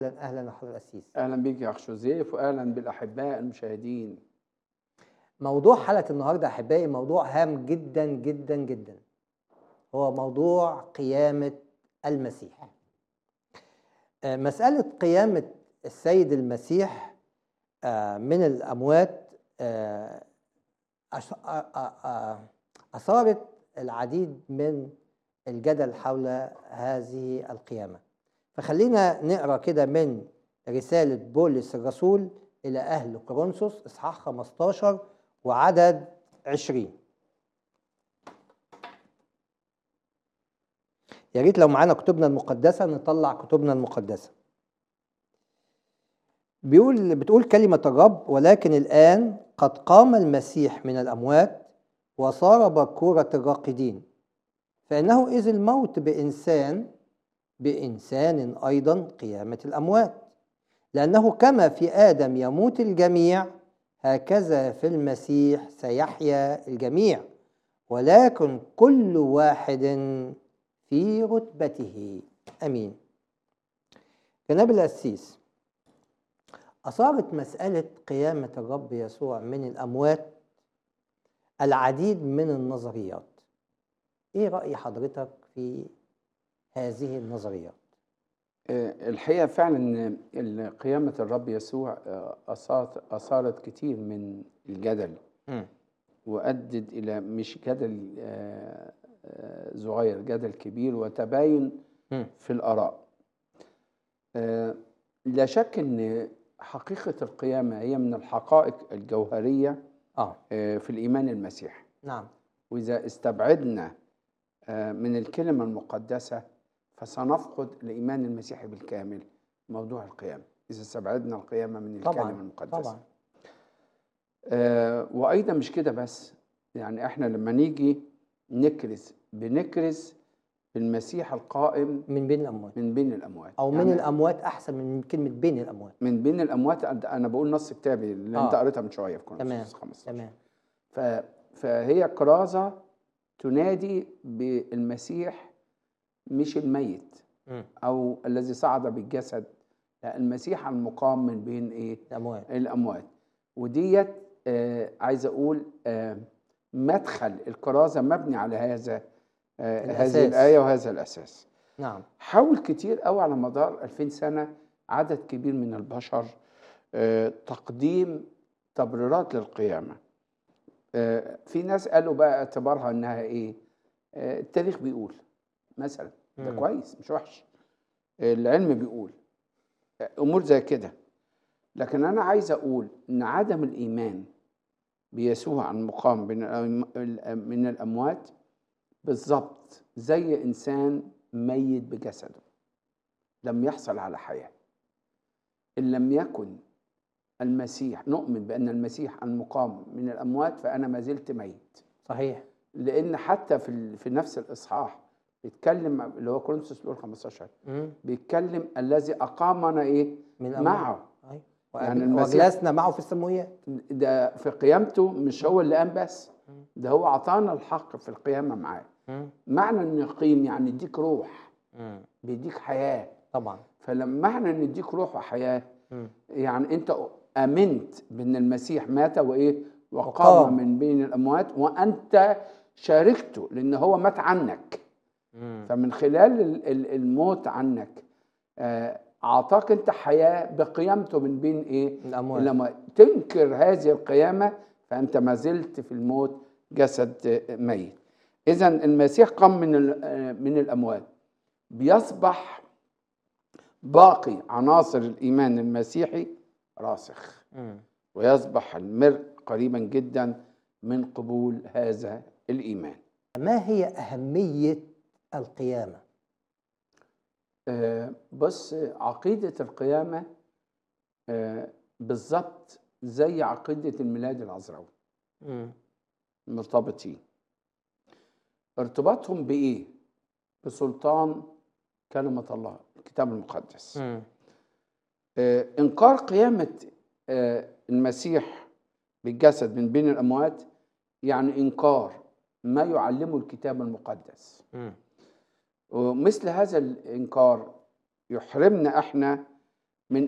اهلا اهلا يا حضرتك القسيس اهلا بيك يا اخ جوزيف واهلا بالاحباء المشاهدين موضوع حلقه النهارده احبائي موضوع هام جدا جدا جدا هو موضوع قيامه المسيح آه، مساله قيامه السيد المسيح آه، من الاموات آه، أش- آه، آه، آه، اثارت العديد من الجدل حول هذه القيامه فخلينا نقرا كده من رساله بولس الرسول الى اهل كورنثوس اصحاح 15 وعدد 20 يا ريت لو معانا كتبنا المقدسه نطلع كتبنا المقدسه بيقول بتقول كلمة الرب ولكن الآن قد قام المسيح من الأموات وصار بكورة الراقدين فإنه إذ الموت بإنسان بإنسان أيضا قيامة الأموات لأنه كما في آدم يموت الجميع هكذا في المسيح سيحيا الجميع ولكن كل واحد في رتبته أمين جناب القسيس أثارت مسألة قيامة الرب يسوع من الأموات العديد من النظريات إيه رأي حضرتك في هذه النظريات؟ آه، الحقيقه فعلا إن قيامه الرب يسوع آه، اثارت اثارت كتير من الجدل وادت الى مش جدل آه، آه، صغير جدل كبير وتباين مم. في الاراء آه، لا شك ان حقيقه القيامه هي من الحقائق الجوهريه آه آه، في الايمان المسيحي نعم وإذا استبعدنا آه، من الكلمة المقدسة فسنفقد الإيمان المسيحي بالكامل موضوع القيامة إذا استبعدنا القيامة من الكلمة طبعا المقدسة طبعا آه، وأيضا مش كده بس يعني إحنا لما نيجي نكرز بنكرز المسيح القائم من بين الأموات من بين الأموات أو من يعني الأموات أحسن من كلمة بين الأموات من بين الأموات أنا بقول نص كتابي اللي أنت آه. قريتها من شوية في تمام كورنثوس 15 تمام ف... فهي كرازة تنادي بالمسيح مش الميت مم. أو الذي صعد بالجسد لا المسيح المقام من بين إيه الأموات الأموات وديت آه عايز أقول آه مدخل الكرازة مبني على هذا آه الأساس. هذه الآية وهذا الأساس نعم حاول كتير قوي على مدار 2000 سنة عدد كبير من البشر آه، تقديم تبريرات للقيامة آه، في ناس قالوا بقى اعتبارها انها ايه آه، التاريخ بيقول مثلا ده مم. كويس مش وحش آه، العلم بيقول آه، امور زي كده لكن انا عايز اقول ان عدم الايمان بيسوع المقام من الأم- من الاموات بالظبط زي انسان ميت بجسده لم يحصل على حياه ان لم يكن المسيح نؤمن بان المسيح المقام من الاموات فانا ما زلت ميت صحيح لان حتى في ال- في نفس الاصحاح بيتكلم اللي هو كورنثوس الاولى 15 مم. بيتكلم الذي اقامنا ايه من الأموات معه أيوة. يعني وأجل- المسيح- وجلسنا معه في السماويات ده في قيامته مش هو اللي قام بس مم. ده هو اعطانا الحق في القيامه معاه مم. معنى ان يقيم يعني يديك روح مم. بيديك حياه طبعا فلما معنى ان يديك روح وحياه مم. يعني انت امنت بان المسيح مات وايه وقام. وقام من بين الاموات وانت شاركته لان هو مات عنك مم. فمن خلال ال- ال- الموت عنك آه، اعطاك انت حياه بقيامته من بين ايه الأموات لما تنكر هذه القيامه فانت ما زلت في الموت جسد آه، ميت اذا المسيح قام من ال- آه، من الاموات بيصبح باقي عناصر الايمان المسيحي راسخ مم. ويصبح المرء قريبا جدا من قبول هذا الايمان ما هي أهمية القيامة؟ آه، بص عقيده القيامه آه، بالظبط زي عقيده الميلاد العذراوي مم. مرتبطين ارتباطهم بايه بسلطان كلمه الله الكتاب المقدس مم. آه، انكار قيامه آه، المسيح بالجسد من بين الاموات يعني انكار ما يعلمه الكتاب المقدس مم. ومثل هذا الانكار يحرمنا احنا